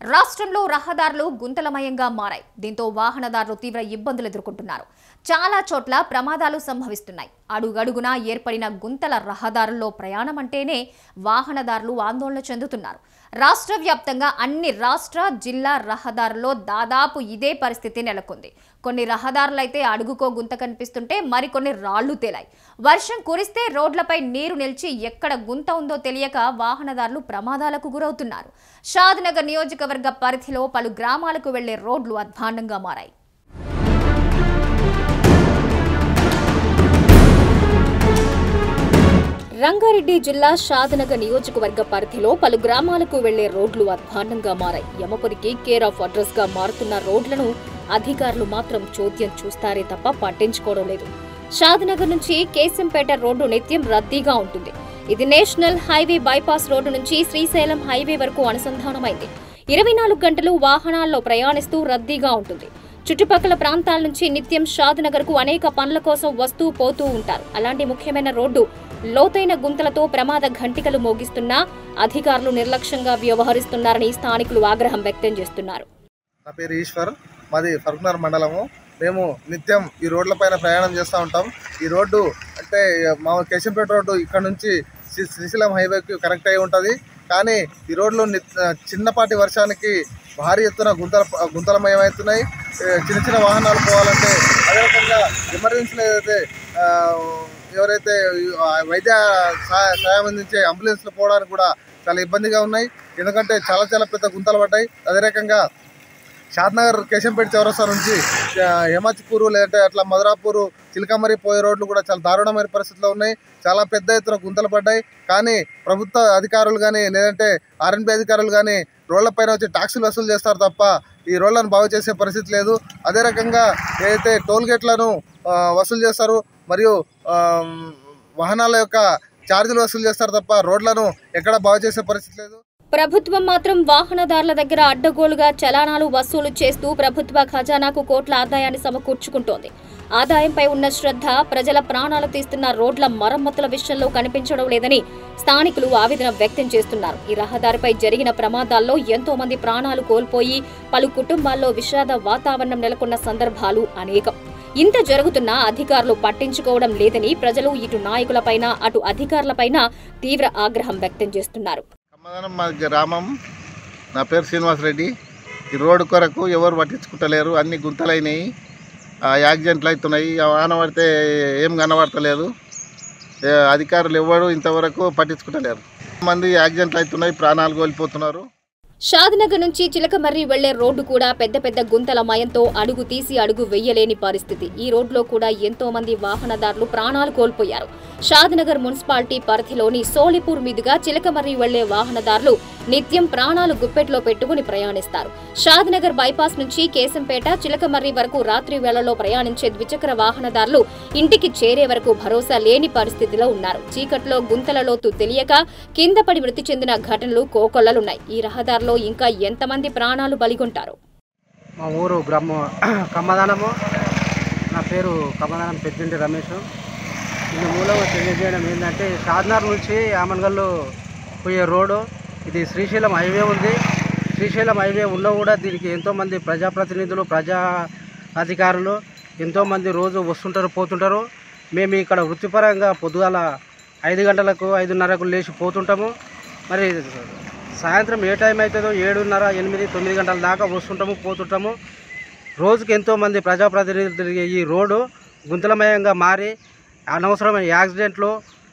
రాష్ట్రంలో రహదారులు గుంతలమయంగా మారాయి దీంతో వాహనదారులు తీవ్ర ఇబ్బందులు ఎదుర్కొంటున్నారు చాలా చోట్ల ప్రమాదాలు సంభవిస్తున్నాయి అడుగడుగునా ఏర్పడిన గుంతల రహదారుల్లో ప్రయాణం అంటేనే వాహనదారులు ఆందోళన చెందుతున్నారు రాష్ట్ర వ్యాప్తంగా అన్ని రాష్ట్ర జిల్లా రహదారుల్లో దాదాపు ఇదే పరిస్థితి నెలకొంది కొన్ని రహదారులైతే అడుగుకో గుంత కనిపిస్తుంటే మరికొన్ని రాళ్లు తేలాయి వర్షం కురిస్తే రోడ్లపై నీరు నిలిచి ఎక్కడ గుంత ఉందో తెలియక వాహనదారులు ప్రమాదాలకు గురవుతున్నారు షాద్నగర్ నియోజకవర్గ పరిధిలో పలు గ్రామాలకు వెళ్లే రోడ్లు అధ్వాన్నంగా మారాయి రంగారెడ్డి జిల్లా షాద్నగర్ నియోజకవర్గ పరిధిలో పలు గ్రామాలకు వెళ్లే రోడ్లు అధ్వాన్నంగా మారాయి యమపురికి కేర్ ఆఫ్ అడ్రస్ గా మారుతున్న రోడ్లను అధికారులు మాత్రం చోద్యం చూస్తారే తప్ప పట్టించుకోవడం లేదు షాద్నగర్ నుంచి కేశంపేట రోడ్డు నిత్యం రద్దీగా ఉంటుంది ఇది నేషనల్ హైవే బైపాస్ రోడ్డు నుంచి శ్రీశైలం హైవే వరకు అనుసంధానమైంది ఇరవై నాలుగు గంటలు వాహనాల్లో ప్రయాణిస్తూ రద్దీగా ఉంటుంది చుట్టుపక్కల ప్రాంతాల నుంచి నిత్యం షాద్నగర్ కు అనేక పనుల కోసం వస్తూ పోతూ ఉంటారు అలాంటి ముఖ్యమైన రోడ్డు లోతైన గుంతలతో ప్రమాద ఘంటికలు మోగిస్తున్నా అధికారులు నిర్లక్ష్యంగా వ్యవహరిస్తున్నారని స్థానికులు ఆగ్రహం వ్యక్తం చేస్తున్నారు నా పేరు ఈశ్వర్ మాది ఫర్కునర్ మండలము మేము నిత్యం ఈ రోడ్లపైన ప్రయాణం చేస్తూ ఉంటాం ఈ రోడ్డు అంటే మా కేశంపేట రోడ్డు ఇక్కడ నుంచి శ్రీ- శ్రీశైలం హైవేకి కనెక్ట్ అయి ఉంటుంది కానీ ఈ రోడ్లు నిత్- చిన్నపాటి వర్షానికి భారీ ఎత్తున గుంతల గుంతలమయమవుతున్నాయి ఏ, చిన్న చిన్న వాహనాలు పోవాలంటే అదే రకంగా ఎమర్జెన్సీలో ఏదైతే ఆ, ఎవరైతే ఆ, వైద్య సహాయ సహాయం అందించే అంబులెన్స్లు పోవడానికి కూడా చాలా ఇబ్బందిగా ఉన్నాయి ఎందుకంటే చాలా చాలా పెద్ద గుంతలు పడ్డాయి అదే రకంగా షాద్నగర్ కేశంపేట చౌరస్తా నుంచి ఆ, హేమాచిపూరు లేదంటే అట్లా మధురాపూరు చిలకమరి పోయే రోడ్లు కూడా చాలా దారుణమైన పరిస్థితిలో ఉన్నాయి చాలా పెద్ద ఎత్తున గుంతలు పడ్డాయి కానీ ప్రభుత్వ అధికారులు కానీ లేదంటే ఆర్ఎన్బి అధికారులు కానీ రోడ్లపైన వచ్చి ట్యాక్సులు వసూలు చేస్తారు తప్ప ఈ రోడ్లను బాగు చేసే పరిస్థితి లేదు అదే రకంగా ఏదైతే టోల్ గేట్లను ఆ, వసూలు చేస్తారు మరియు ఆ, వాహనాల యొక్క ఛార్జీలు వసూలు చేస్తారు తప్ప రోడ్లను ఎక్కడ బాగు చేసే పరిస్థితి లేదు ప్రభుత్వం మాత్రం వాహనదారుల దగ్గర అడ్డగోలుగా చలానాలు వసూలు చేస్తూ ప్రభుత్వ ఖజానాకు కోట్ల ఆదాయాన్ని సమకూర్చుకుంటోంది ఆదాయంపై ఉన్న శ్రద్ధ ప్రజల ప్రాణాలు తీస్తున్న రోడ్ల మరమ్మతుల విషయంలో కనిపించడం లేదని స్థానికులు ఆవేదన వ్యక్తం చేస్తున్నారు ఈ రహదారిపై జరిగిన ప్రమాదాల్లో ఎంతో మంది ప్రాణాలు కోల్పోయి పలు కుటుంబాల్లో విషాద వాతావరణం నెలకొన్న సందర్భాలు అనేకం ఇంత జరుగుతున్నా అధికారులు పట్టించుకోవడం లేదని ప్రజలు ఇటు నాయకులపైన అటు అధికారులపైన తీవ్ర ఆగ్రహం వ్యక్తం చేస్తున్నారు సమాధానం మా గ్రామం నా పేరు శ్రీనివాసరెడ్డి ఈ రోడ్డు కొరకు ఎవరు పట్టించుకుంటలేరు అన్ని గుంతలైనాయి ఆ యాక్సిడెంట్లు అవుతున్నాయి ఆ వాన పడితే ఏం కనబడతలేదు ఏ అధికారులు ఎవరు ఇంతవరకు పట్టించుకుంటలేరు మంది యాక్సిడెంట్లు అవుతున్నాయి ప్రాణాలు కోల్పోతున్నారు షాద్నగర్ నుంచి చిలకమర్రి వెళ్లే రోడ్డు కూడా పెద్ద పెద్ద గుంతల మయంతో అడుగు తీసి అడుగు వెయ్యలేని పరిస్థితి ఈ రోడ్లో కూడా ఎంతో మంది వాహనదారులు ప్రాణాలు కోల్పోయారు షాద్నగర్ మున్సిపాలిటీ పరిధిలోని సోలిపూర్ మీదుగా చిలకమర్రి వెళ్లే వాహనదారులు నిత్యం ప్రాణాలు గుప్పెట్లో పెట్టుకుని ప్రయాణిస్తారు షాద్నగర్ బైపాస్ నుంచి కేశంపేట చిలకమర్రి వరకు రాత్రి వేళల్లో ప్రయాణించే ద్విచక్ర వాహనదారులు ఇంటికి చేరే వరకు భరోసా లేని పరిస్థితిలో ఉన్నారు చీకట్లో గుంతల లోతు తెలియక కింద పడి మృతి చెందిన ఘటనలు కోకొల్లలున్నాయి ఈ రహదారిలో ఇంకా ఎంతమంది ప్రాణాలు బలిగొంటారు మా ఊరు బ్రహ్మ కమ్మదానము నా పేరు కమ్మదానం పెద్దింటి రమేష్ ఇది మూలంగా తెలియజేయడం ఏంటంటే షాద్నార్ నుంచి ఆమన్గల్లు పోయే రోడ్డు ఇది శ్రీశైలం హైవే ఉంది శ్రీశైలం హైవే ఉన్నా కూడా దీనికి ఎంతోమంది ప్రజాప్రతినిధులు ప్రజా అధికారులు ఎంతోమంది రోజు వస్తుంటారు పోతుంటారు మేము ఇక్కడ వృత్తిపరంగా పొద్దుగాల ఐదు గంటలకు ఐదున్నరకు లేచి పోతుంటాము మరి సాయంత్రం ఏ టైం అవుతుందో ఏడున్నర ఎనిమిది తొమ్మిది గంటల దాకా వస్తుంటాము పోతుంటాము రోజుకి ఎంతోమంది ప్రజాప్రతినిధులు తిరిగే ఈ రోడ్డు గుంతలమయంగా మారి అనవసరమైన యాక్సిడెంట్లు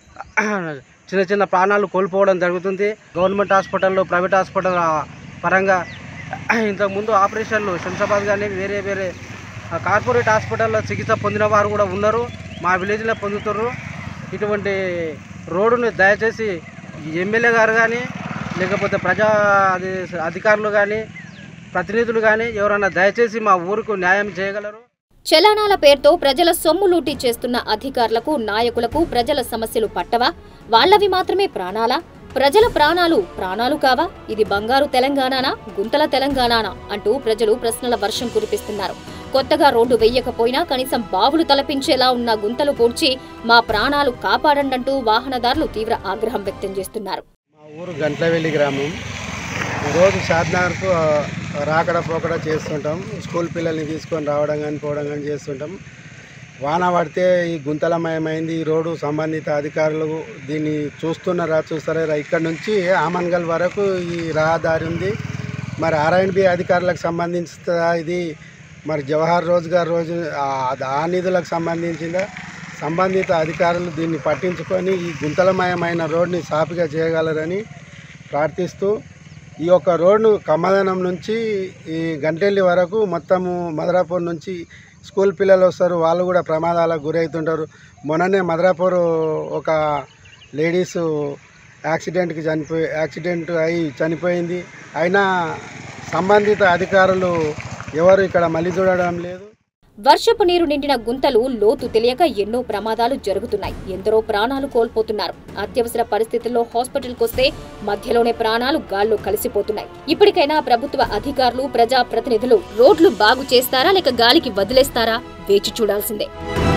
చిన్న చిన్న ప్రాణాలు కోల్పోవడం జరుగుతుంది గవర్నమెంట్ హాస్పిటల్లో ప్రైవేట్ హాస్పిటల్ ఆ, పరంగా ఇంతకుముందు ఆపరేషన్లు శంషాబాద్ కానీ వేరే వేరే ఆ, కార్పొరేట్ హాస్పిటల్లో చికిత్స పొందిన వారు కూడా ఉన్నారు మా విలేజ్లో పొందుతారు ఇటువంటి రోడ్డుని దయచేసి ఎమ్మెల్యే గారు కానీ లేకపోతే ప్రజా అధి- అధికారులు కానీ ప్రతినిధులు కానీ ఎవరైనా దయచేసి మా ఊరుకు న్యాయం చేయగలరు చలానాల పేరుతో ప్రజల సొమ్ము లూటీ చేస్తున్న అధికారులకు నాయకులకు ప్రజల సమస్యలు పట్టవా వాళ్ళవి మాత్రమే ప్రాణాలా ప్రజల ప్రాణాలు ప్రాణాలు కావా ఇది బంగారు తెలంగాణనా గుంతల తెలంగాణనా అంటూ ప్రజలు ప్రశ్నల వర్షం కురిపిస్తున్నారు కొత్తగా రోడ్డు వెయ్యకపోయినా కనీసం బావులు తలపించేలా ఉన్న గుంతలు పూడ్చి మా ప్రాణాలు కాపాడండంటూ వాహనదారులు తీవ్ర ఆగ్రహం వ్యక్తం చేస్తున్నారు మా ఊరు గంట్లవెల్లి గ్రామం రోజు షాద్నగర్కు ఆ, రాకడ పోకడ చేస్తుంటాం స్కూల్ పిల్లల్ని తీసుకొని రావడం కానీ పోవడం కానీ చేస్తుంటాం వాన పడితే ఈ గుంతలమయమైంది ఈ రోడ్డు సంబంధిత అధికారులు దీన్ని చూస్తున్నారా చూస్తారా ఇక్కడ నుంచి ఆమన్గల్ వరకు ఈ రహదారి ఉంది మరి ఆర్ఐన్బి అధికారులకు సంబంధించిన ఇది మరి జవహర్ రోజ్గార్ రోజు ఆ- ఆ నిధులకు సంబంధించిందా సంబంధిత అధికారులు దీన్ని పట్టించుకొని ఈ గుంతలమయమైన రోడ్ని సాఫీగా చేయగలరని ప్రార్థిస్తూ ఈ యొక్క రోడ్ను కమ్మదనం నుంచి ఈ గంటెల్లి వరకు మొత్తము మదరాపూర్ నుంచి స్కూల్ పిల్లలు వస్తారు వాళ్ళు కూడా ప్రమాదాలకు గురవుతుంటారు మొన్ననే మదరాపూర్ ఒక లేడీస్ యాక్సిడెంట్కి చనిపోయి యాక్సిడెంట్ అయి చనిపోయింది అయినా సంబంధిత అధికారులు ఎవరు ఇక్కడ మళ్ళీ చూడడం లేదు వర్షపు నీరు నిండిన గుంతలు లోతు తెలియక ఎన్నో ప్రమాదాలు జరుగుతున్నాయి ఎందరో ప్రాణాలు కోల్పోతున్నారు అత్యవసర పరిస్థితుల్లో హాస్పిటల్కొస్తే మధ్యలోనే ప్రాణాలు గాల్లో కలిసిపోతున్నాయి ఇప్పటికైనా ప్రభుత్వ అధికారులు ప్రజా ప్రతినిధులు రోడ్లు బాగు చేస్తారా లేక గాలికి వదిలేస్తారా వేచి చూడాల్సిందే